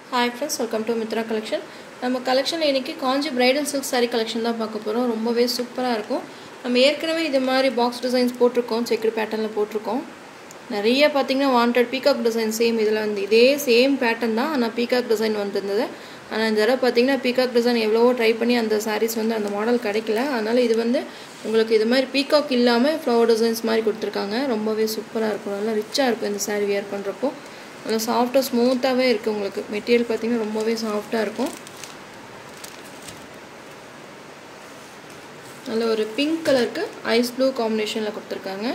hi friends welcome to Mitra collection நம்ம கலெக்ஷனில் இன்றைக்கி Kanchi bridal silk saree collection தான் பார்க்க போகிறோம் ரொம்பவே சூப்பராக இருக்கும் நம்ம ஏற்கனவே இது மாதிரி பாக்ஸ் டிசைன்ஸ் போட்டிருக்கோம் செக்குடு பேட்டர்னில் போட்டிருக்கோம் நிறைய பார்த்தீங்கன்னா வாண்டட் பீகாக் டிசைன் சேம் இதில் வந்து இதே சேம் பேட்டர்ன் தான் ஆனால் பீகாக் டிசைன் வந்திருந்தது ஆனால் இந்த தடவை பார்த்தீங்கன்னா பீகாக் டிசைன் எவ்வளவோ ட்ரை பண்ணி அந்த sarees வந்து அந்த மாடல் கிடைக்கல அதனால் இது வந்து உங்களுக்கு இது மாதிரி பீகாக் இல்லாமல் ஃப்ளவர் டிசைன்ஸ் மாதிரி கொடுத்துருக்காங்க ரொம்பவே சூப்பராக இருக்கும் நல்லா ரிச்சாக இருக்கும் இந்த saree வியர் பண்ணுறப்போ நல்லா சாஃப்டாக ஸ்மூத்தாகவே இருக்குது உங்களுக்கு மெட்டீரியல் பார்த்தீங்கன்னா ரொம்பவே சாஃப்டாக இருக்கும் நல்ல ஒரு பிங்க் கலருக்கு ஐஸ் ப்ளூ காம்பினேஷனில் கொடுத்துருக்காங்க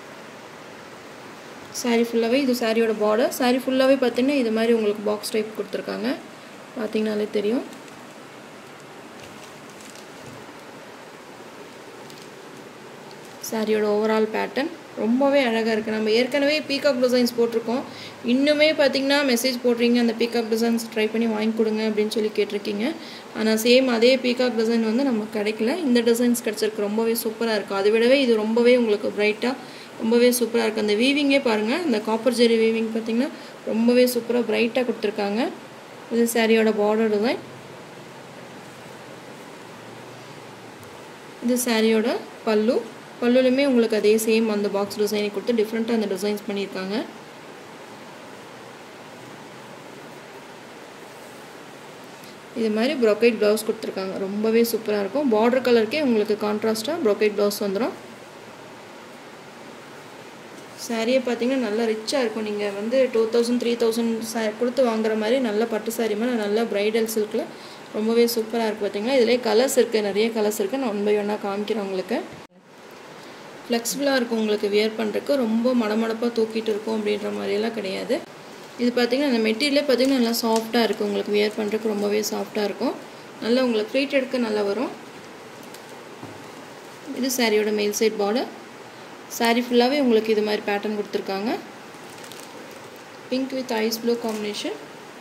சாரீ ஃபுல்லாகவே இது சாரியோட பார்டர் சாரீ ஃபுல்லாகவே பார்த்தீங்கன்னா இது மாதிரி உங்களுக்கு பாக்ஸ் டைப் கொடுத்துருக்காங்க பார்த்தீங்கனாலே தெரியும் சாரியோட ஓவரால் பேட்டர்ன் ரொம்பவே அழகாக இருக்குது நம்ம ஏற்கனவே பீகாக் டிசைன்ஸ் போட்டிருக்கோம் இன்னுமே பார்த்தீங்கன்னா மெசேஜ் போடுறீங்க அந்த பீகாக் டிசைன்ஸ் ட்ரை பண்ணி வாங்கி கொடுங்க அப்படின்னு சொல்லி கேட்டிருக்கீங்க ஆனால் சேம் அதே பீகாக் டிசைன் வந்து நமக்கு கிடைக்கல இந்த டிசைன்ஸ் கிடச்சிருக்கு ரொம்பவே சூப்பராக இருக்கும் அதை விடவே இது ரொம்பவே உங்களுக்கு பிரைட்டாக ரொம்பவே சூப்பராக இருக்குது அந்த வீவிங்கே பாருங்கள் இந்த காப்பர் ஜெரி வீவிங் பார்த்திங்கன்னா ரொம்பவே சூப்பராக பிரைட்டாக கொடுத்துருக்காங்க இது சாரியோட பார்டர் டிசைன் இது சாரியோட பல்லு பல்லுலையுமே உங்களுக்கு அதே சேம் அந்த பாக்ஸ் டிசைனை கொடுத்து டிஃப்ரெண்ட்டாக அந்த டிசைன்ஸ் பண்ணியிருக்காங்க இது மாதிரி ப்ரொக்கைட் ப்ளவுஸ் கொடுத்துருக்காங்க ரொம்பவே சூப்பராக இருக்கும் பார்டர் கலருக்கே உங்களுக்கு கான்ட்ராஸ்ட்டாக ப்ரொக்கைட் ப்ளவுஸ் வந்துடும் சாரியை பார்த்தீங்கன்னா நல்லா ரிச்சாக இருக்கும் நீங்கள் வந்து டூ தௌசண்ட் த்ரீ தௌசண்ட் சா கொடுத்து வாங்குற மாதிரி நல்ல பட்டு சாரி மாதிரி நல்ல ப்ரைடல் சில்கில் ரொம்பவே சூப்பராக இருக்குது பார்த்தீங்களா இதிலே கலர்ஸ் இருக்குது நிறைய கலர்ஸ் இருக்குது நான் ஒன் பை ஒன்னாக காமிக்கிறேன் உங்களுக்கு ஃப்ளெக்சிபிளாக இருக்கும் உங்களுக்கு வியர் பண்ணுறதுக்கு ரொம்ப மடமடப்பாக தூக்கிட்டு இருக்கும் அப்படின்ற மாதிரியெல்லாம் கிடையாது இது பார்த்திங்கன்னா அந்த மெட்டீரியலே பார்த்திங்கன்னா நல்லா சாஃப்டாக இருக்குது உங்களுக்கு வியர் பண்ணுறதுக்கு ரொம்பவே சாஃப்டாக இருக்கும் நல்லா உங்களுக்கு க்ரீட் எடுக்க நல்லா வரும் இது சாரியோட மேல் சைட் பார்டர் சாரீ ஃபுல்லாகவே உங்களுக்கு இது மாதிரி பேட்டர்ன் கொடுத்துருக்காங்க pink with ice blue combination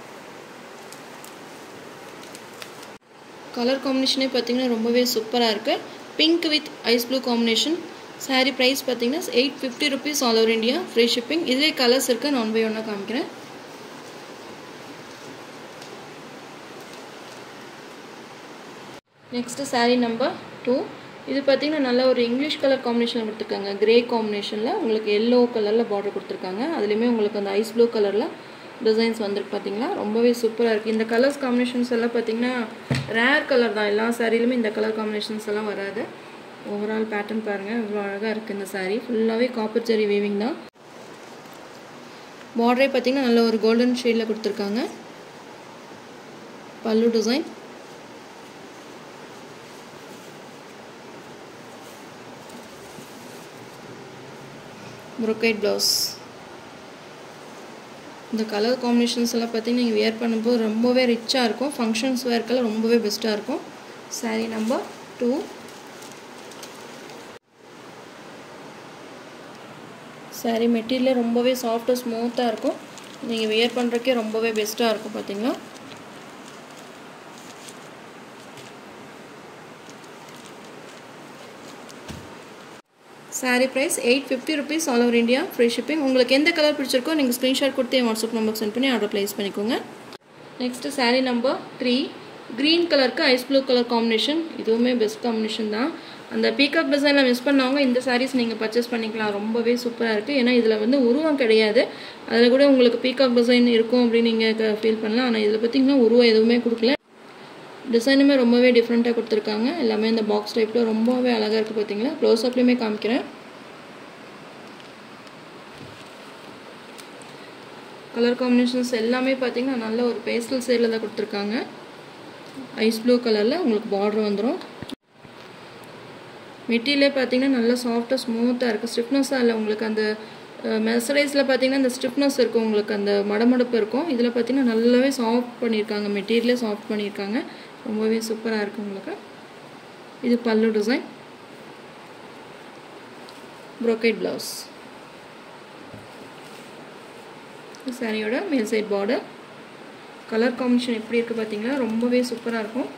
colour காம்பினேஷனே பார்த்தீங்கன்னா ரொம்பவே சூப்பராக இருக்குது பிங்க் வித் ஐஸ் ப்ளூ காம்பினேஷன் சாரீ ப்ரைஸ் பார்த்தீங்கன்னா eight fifty rupees all over India free shipping இதிலே கலர்ஸ் இருக்குது நான் ஒன் பை ஒன்னாக காமிக்கிறேன் நெக்ஸ்ட்டு சாரீ நம்பர் டூ இது பார்த்திங்கன்னா நல்ல ஒரு இங்கிலீஷ் கலர் காம்பினேஷனில் கொடுத்துருக்காங்க கிரே காம்பினேஷனில் உங்களுக்கு எல்லோ கலரில் பார்டர் கொடுத்துருக்காங்க அதுலேயுமே உங்களுக்கு அந்த ஐஸ் ப்ளூ கலரில் டிசைன்ஸ் வந்துருக்கு பார்த்தீங்களா ரொம்பவே சூப்பராக இருக்குது இந்த கலர்ஸ் காம்பினேஷன்ஸ் எல்லாம் பார்த்திங்கன்னா ரேர் கலர் தான் எல்லா சாரிலுமே இந்த கலர் காம்பினேஷன்ஸ் எல்லாம் வராது ஓவரால் பேட்டர்ன் பாருங்கள் இவ்வளோ அழகாக இருக்குது இந்த சாரீ ஃபுல்லாகவே காப்பர் ஜெரி வீவிங் தான் பார்டரே பார்த்திங்கன்னா நல்ல ஒரு கோல்டன் ஷேடில் கொடுத்துருக்காங்க பல்லு டிசைன் ப்ரொக்கைட் ப்ளவுஸ் இந்த கலர் காம்பினேஷன்ஸ் எல்லாம் பார்த்தீங்கன்னா நீங்கள் வியர் பண்ணும்போது ரொம்பவே ரிச்சாக இருக்கும் ஃபங்க்ஷன்ஸ் வேர்க்கெல்லாம் ரொம்பவே பெஸ்ட்டாக இருக்கும் சாரீ நம்பர் டூ சாரீ மெட்டீரியலே ரொம்பவே சாஃப்டாக ஸ்மூத்தாக இருக்கும் நீங்கள் வியர் பண்ணுறக்கே ரொம்பவே பெஸ்ட்டாக இருக்கும் பார்த்தீங்களா saree price eight fifty rupees all over India free shipping உங்களுக்கு எந்த கலர் பிடிச்சிருக்கோ நீங்கள் ஸ்க்ரீன்ஷாட் கொடுத்து என் வாட்ஸ்அப் நம்பருக்கு சென்ட் பண்ணி ஆர்டர் ப்ளேஸ் பண்ணிக்கோங்க next saree number three green கலருக்கு ஐஸ் ப்ளூ கலர் காம்பினேஷன் இதுவுமே பெஸ்ட் காம்பினேஷன் தான் அந்த பீகாக் டிசைனில் மிஸ் பண்ணவங்க இந்த சாரீஸ் நீங்கள் பர்ச்சேஸ் பண்ணிக்கலாம் ரொம்பவே சூப்பராக இருக்குது ஏன்னா இதில் வந்து உருவம் கிடையாது அதில் கூட உங்களுக்கு பீகாக் டிசைன் இருக்கும் அப்படின்னு நீங்கள் ஃபீல் பண்ணலாம் ஆனால் இதில் பார்த்திங்கன்னா உருவம் எதுவுமே கொடுக்கல டிசைனுமே ரொம்பவே டிஃப்ரெண்ட்டாக கொடுத்துருக்காங்க எல்லாமே இந்த பாக்ஸ் டைப்பில் ரொம்பவே அழகாக இருக்குது பார்த்தீங்களா க்ளோஸ் அப்லேயுமே காமிக்கிறேன் கலர் காம்பினேஷன்ஸ் எல்லாமே பார்த்தீங்கன்னா நல்ல ஒரு பேஸ்டல் சைடில் தான் கொடுத்துருக்காங்க ஐஸ் ப்ளூ கலரில் உங்களுக்கு பார்டர் வந்துடும் மெட்டீரியலே பார்த்தீங்கன்னா நல்லா சாஃப்டாக ஸ்மூத்தாக இருக்குது ஸ்டிஃப்னஸாக இல்லை உங்களுக்கு அந்த மெசரைஸில் பார்த்தீங்கன்னா இந்த ஸ்டிஃப்னஸ் இருக்கும் உங்களுக்கு அந்த மடமடப்பு இருக்கும் இதில் பார்த்தீங்கன்னா நல்லாவே சாஃப்ட் பண்ணியிருக்காங்க மெட்டீரியலே சாஃப்ட் பண்ணியிருக்காங்க ரொம்பவே சூப்பராக இருக்குது உங்களுக்கு இது பல்லு டிசைன் ப்ரோக்கைட் ப்ளவுஸ் சாரியோட மேல் சைட் பார்டர் கலர் காம்பினேஷன் எப்படி இருக்குது பார்த்தீங்களா ரொம்பவே சூப்பராக இருக்கும்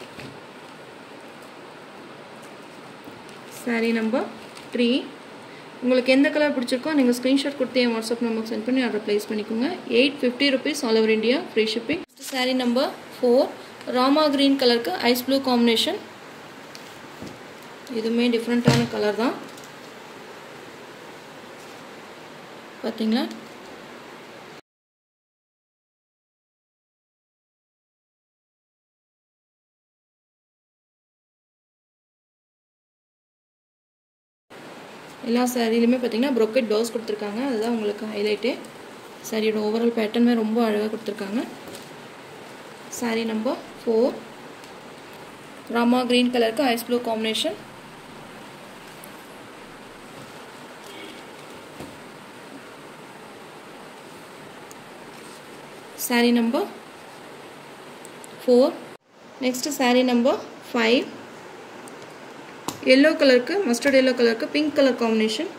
சாரீ நம்பர் த்ரீ உங்களுக்கு எந்த கலர் பிடிச்சிருக்கோ நீங்கள் ஸ்க்ரீன்ஷாட் கொடுத்து என் வாட்ஸ்அப் நம்பருக்கு சென்ட் பண்ணி ஆர்டர் ப்ளேஸ் பண்ணிக்கோங்க eight fifty rupees all over India free shipping saree number four Rama green கலருக்கு ஐஸ் ப்ளூ காம்பினேஷன் இதுவுமே டிஃப்ரெண்ட்டான கலர் தான் பார்த்தீங்களா எல்லா சாரிலையுமே பார்த்தீங்கன்னா ப்ரொக்கெட் ப்ளவுஸ் கொடுத்துருக்காங்க அதுதான் உங்களுக்கு ஹைலைட்டு சாரியோட ஓவரால் பேட்டர்னுமே ரொம்ப அழகாக கொடுத்துருக்காங்க saree number four Rama green கலருக்கு ice blue combination saree number four next saree number five yellow கலருக்கு மஸ்டர்ட் எல்லோ கலருக்கு pink colour combination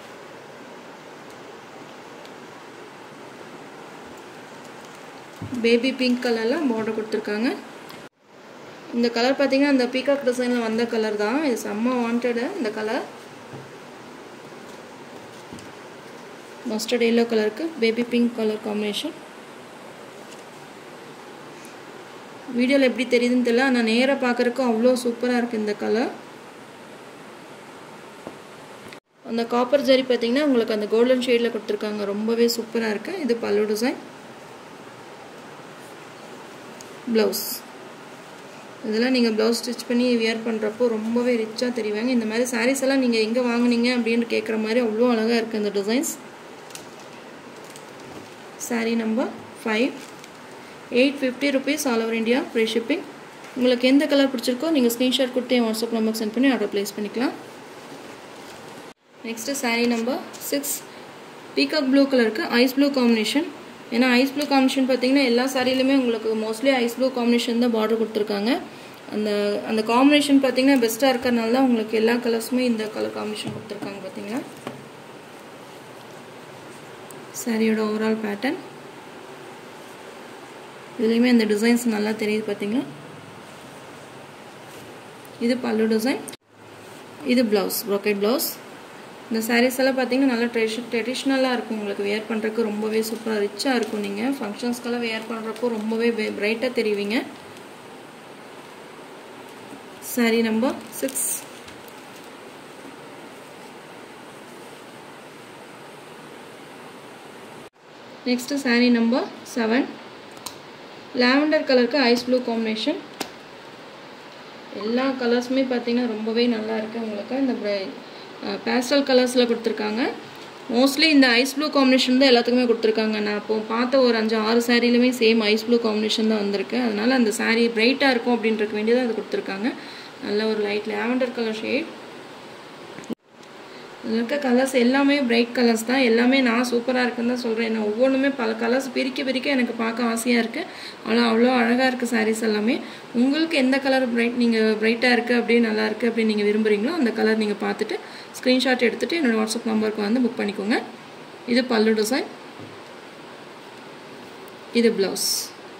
baby pink கலரில் பார்டர் கொடுத்துருக்காங்க இந்த கலர் பார்த்தீங்கன்னா அந்த பீகாக் டிசைனில் வந்த கலர் தான் இது செம்ம வாண்டடு இந்த கலர் மஸ்டர்ட் எல்லோ கலருக்கு பேபி பிங்க் கலர் காம்பினேஷன் வீடியோவில் எப்படி தெரியுதுன்னு தெரியல ஆனால் நேராக பார்க்குறக்கு அவ்வளோ சூப்பராக இருக்குது இந்த கலர் அந்த காப்பர் ஜரி பார்த்தீங்கன்னா உங்களுக்கு அந்த கோல்டன் ஷேடில் கொடுத்துருக்காங்க ரொம்பவே சூப்பராக இருக்குது இது பல்லு டிசைன் ப்ளவுஸ் இதெல்லாம் நீங்கள் ப்ளவுஸ் ஸ்டிச் பண்ணி வியர் பண்ணுறப்போ ரொம்பவே ரிச்சாக தெரிவாங்க இந்த மாதிரி சாரீஸ் எல்லாம் நீங்கள் எங்கே வாங்குனீங்க அப்படின்னு கேட்குற மாதிரி அவ்வளோ அழகாக இருக்குது இந்த designs saree number five eight fifty rupees all over India free shipping உங்களுக்கு எந்த கலர் பிடிச்சிருக்கோ நீங்கள் ஸ்க்ரீன்ஷாட் கொடுத்து என் வாட்ஸ்அப் நம்பருக்கு சென்ட் பண்ணி ஆர்டர் ப்ளேஸ் பண்ணிக்கலாம் next saree number six peacock blue கலருக்கு ஐஸ் ப்ளூ காம்பினேஷன் ஏன்னா ஐஸ் ப்ளூ காம்பினேஷன் பார்த்தீங்கன்னா எல்லா சாரிலையுமே உங்களுக்கு மோஸ்ட்லி ஐஸ் ப்ளூ காம்பினேஷன் தான் பார்டர் கொடுத்துருக்காங்க அந்த அந்த காம்பினேஷன் பார்த்தீங்கன்னா பெஸ்ட்டாக இருக்கிறனால தான் உங்களுக்கு எல்லா கலர்ஸுமே இந்த கலர் காம்பினேஷன் கொடுத்துருக்காங்க பார்த்தீங்களா சாரியோட ஓவரால் பேட்டர்ன் இதுலேயுமே அந்த டிசைன்ஸ் நல்லா தெரியுது பார்த்தீங்களா இது பல்லு டிசைன் இது ப்ளவுஸ் ப்ரோக்கெட் ப்ளவுஸ் இந்த சாரீஸ் எல்லாம் பார்த்தீங்கன்னா நல்லா ட்ரெஷ் ட்ரெடிஷ்னலாக இருக்கும் உங்களுக்கு வேர் பண்ணுறதுக்கு ரொம்பவே சூப்பராக ரிச்சாக இருக்கும் நீங்கள் ஃபங்க்ஷன்ஸ்க்கெல்லாம் வேர் பண்ணுறப்போ ரொம்பவே பிரைட்டாக தெரிவிங்க saree number six next saree number seven lavender கலருக்கு ஐஸ் ப்ளூ காம்பினேஷன் எல்லா கலர்ஸுமே பார்த்தீங்கன்னா ரொம்பவே நல்லா இருக்குது உங்களுக்கு இந்த பேஸ்டல் கலர்ஸில் கொடுத்துருக்காங்க மோஸ்ட்லி இந்த ஐஸ் ப்ளூ காம்பினேஷன் தான் எல்லாத்துக்குமே கொடுத்துருக்காங்க நான் இப்போ பார்த்த ஒரு அஞ்சு ஆறு சாரிலுமே சேம் ஐஸ் ப்ளூ காம்பினேஷன் தான் வந்திருக்கு அதனால் அந்த சாரீ பிரைட்டாக இருக்கும் அப்படின்றக்கு வேண்டியதாக அது கொடுத்துருக்காங்க நல்ல ஒரு லைட் லேவண்டர் கலர் ஷேட் இதில் இருக்க கலர்ஸ் எல்லாமே பிரைட் கலர்ஸ் தான் எல்லாமே நான் சூப்பராக இருக்குன்னு தான் சொல்கிறேன் நான் ஒவ்வொன்றுமே பல கலர்ஸ் பிரிக்க பிரிக்க எனக்கு பார்க்க ஆசையாக இருக்குது ஆனால் அவ்வளோ அழகாக இருக்குது சாரீஸ் எல்லாமே உங்களுக்கு எந்த கலர் பிரைட் நீங்கள் பிரைட்டாக இருக்குது அப்படியே நல்லா இருக்குது அப்படின்னு நீங்கள் விரும்புகிறீங்களோ அந்த கலர் நீங்கள் பார்த்துட்டு ஸ்க்ரீன்ஷாட் எடுத்துகிட்டு என்னோடய வாட்ஸ்அப் நம்பருக்கு வந்து புக் பண்ணிக்கோங்க இது பல்லு டிசைன் இது ப்ளவுஸ்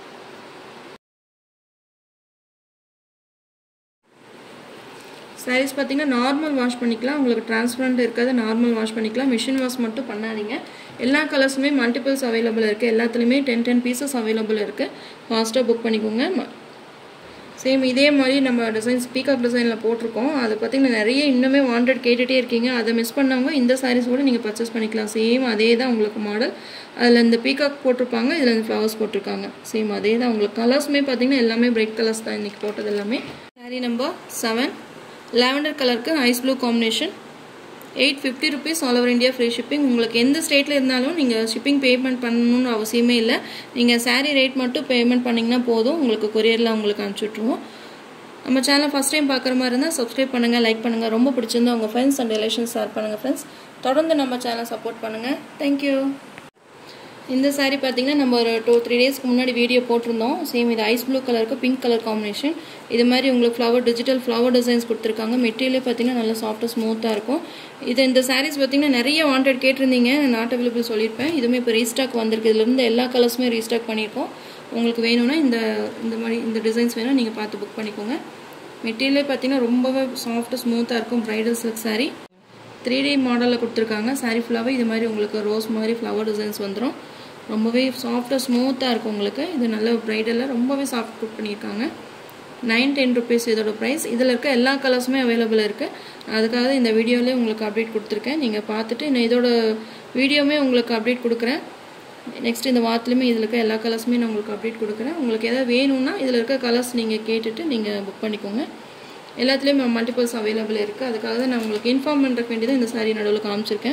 சாரீஸ் பார்த்தீங்கன்னா நார்மல் வாஷ் பண்ணிக்கலாம் உங்களுக்கு டிரான்ஸ்பரண்ட் இருக்காது நார்மல் வாஷ் பண்ணிக்கலாம் மிஷின் வாஷ் மட்டும் பண்ணாதீங்க எல்லா கலர்ஸுமே மல்டிபிள்ஸ் அவைலபிள் இருக்குது எல்லாத்துலேயுமே டென் டென் பீசஸ் அவைலபிள் இருக்குது ஃபாஸ்ட்டாக புக் பண்ணிக்கோங்க சேம் இதே மாதிரி நம்ம டிசைன்ஸ் பீகாக் டிசைனில் போட்டிருக்கோம் அது பார்த்திங்கன்னா நிறைய இன்னுமே வாண்டட் கேட்டுகிட்டே இருக்கீங்க அதை மிஸ் பண்ணவங்க இந்த சாரீஸ் கூட நீங்கள் பர்ச்சேஸ் பண்ணிக்கலாம் சேம் அதே தான் உங்களுக்கு மாடல் அதில் இந்த பீகாக் போட்டிருப்பாங்க இதில் இந்த ஃப்ளவர்ஸ் போட்டிருக்காங்க சேம் அதே தான் உங்களுக்கு கலர்ஸுமே பார்த்திங்கன்னா எல்லாமே பிரைட் கலர்ஸ் தான் இன்றைக்கி போட்டது எல்லாமே சாரீ நம்பர் செவன் லாவெண்டர் கலருக்கு ice blue combination eight fifty rupees all over India free shipping உங்களுக்கு எந்த ஸ்டேட்டில் இருந்தாலும் நீங்கள் ஷிப்பிங் பேமெண்ட் பண்ணணும்னு அவசியமே இல்லை நீங்கள் சாரீ ரேட் மட்டும் பேமெண்ட் பண்ணிங்கன்னா போதும் உங்களுக்கு கொரியரில் உங்களுக்கு அனுப்பிச்சுட்ருவோம் நம்ம சேனல் ஃபஸ்ட் டைம் பார்க்குற மாதிரி இருந்தால் சப்ஸ்கிரைப் பண்ணுங்கள் லைக் பண்ணுங்கள் ரொம்ப பிடிச்சிருந்தா உங்கள் ஃப்ரெண்ட்ஸ் அண்ட் ரிலேஷன்ஸ் ஷேர் பண்ணுங்கள் ஃப்ரெண்ட்ஸ் தொடர்ந்து நம்ம சேனல் சப்போர்ட் பண்ணுங்கள் தேங்க்யூ இந்த சாரீ பார்த்தீங்கன்னா நம்ம ஒரு டூ த்ரீ டேஸ்க்கு முன்னாடி வீடியோ போட்டிருந்தோம் சேம் இது ஐஸ் ப்ளூ கலருக்கு பிங்க் கலர் காம்பினேஷன் இது மாதிரி உங்களுக்கு ஃப்ளவர் டிஜிட்டல் ஃப்ளவர் டிசைன்ஸ் கொடுத்துருக்காங்க மெட்டீரியலே பார்த்தீங்கன்னா நல்லா சாஃப்டாக ஸ்மூத்தாக இருக்கும் இது இந்த சாரீஸ் பார்த்தீங்கன்னா நிறைய வாண்டட் கேட்டிருந்தீங்க நாட் அவைலபிள் சொல்லியிருப்பேன் இதுவுமே இப்போ ரீஸ்டாக் வந்திருக்கு இதுலேருந்து எல்லா கலர்ஸுமே ரீஸ்டாக் பண்ணியிருக்கோம் உங்களுக்கு வேணும்னா இந்த இந்த மாதிரி இந்த டிசைன்ஸ் வேணும் நீங்கள் பார்த்து புக் பண்ணிக்கோங்க மெட்டீரியலே பார்த்தீங்கன்னா ரொம்பவே சாஃப்ட்டு ஸ்மூத்தாக இருக்கும் bridal silk saree three D மாடலில் கொடுத்துருக்காங்க சாரீ ஃபுல்லாகவே இது மாதிரி உங்களுக்கு ரோஸ் மாதிரி ஃப்ளவர் டிசைன்ஸ் வந்துடும் ரொம்பவே சாஃப்டாக ஸ்மூத்தாக இருக்கும் உங்களுக்கு இது நல்ல ப்ரைடலில் ரொம்பவே சாஃப்ட் குக் பண்ணியிருக்காங்க நைன் டென் ருபீஸ் இதோட ப்ரைஸ் இதில் இருக்க எல்லா கலர்ஸுமே அவைலபிள் இருக்குது அதுக்காக இந்த வீடியோலேயே உங்களுக்கு அப்டேட் கொடுத்துருக்கேன் நீங்கள் பார்த்துட்டு நான் இதோட வீடியோவுமே உங்களுக்கு அப்டேட் கொடுக்குறேன் நெக்ஸ்ட் இந்த வாரத்துலையுமே இதில் இருக்க எல்லா கலர்ஸுமே நான் உங்களுக்கு அப்டேட் கொடுக்குறேன் உங்களுக்கு எதாவது வேணும்னா இதில் இருக்க கலர்ஸ் நீங்கள் கேட்டுட்டு நீங்கள் புக் பண்ணிக்கோங்க எல்லாத்துலேயுமே மல்டிபிள்ஸ் அவைலபிள் இருக்குது அதுக்காக தான் நான் உங்களுக்கு இன்ஃபார்ம் பண்ணுறக்கு வேண்டியதான் இந்த சாரீ நடுவில் காமிச்சிருக்கேன்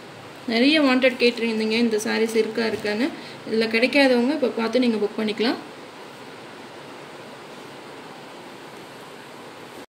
நிறைய வாண்டட் கேட்டிருந்தீங்க இந்த சாரீஸ் இருக்கா இருக்கான்னு இதில் கிடைக்காதவங்க இப்போ பார்த்து நீங்கள் புக் பண்ணிக்கலாம்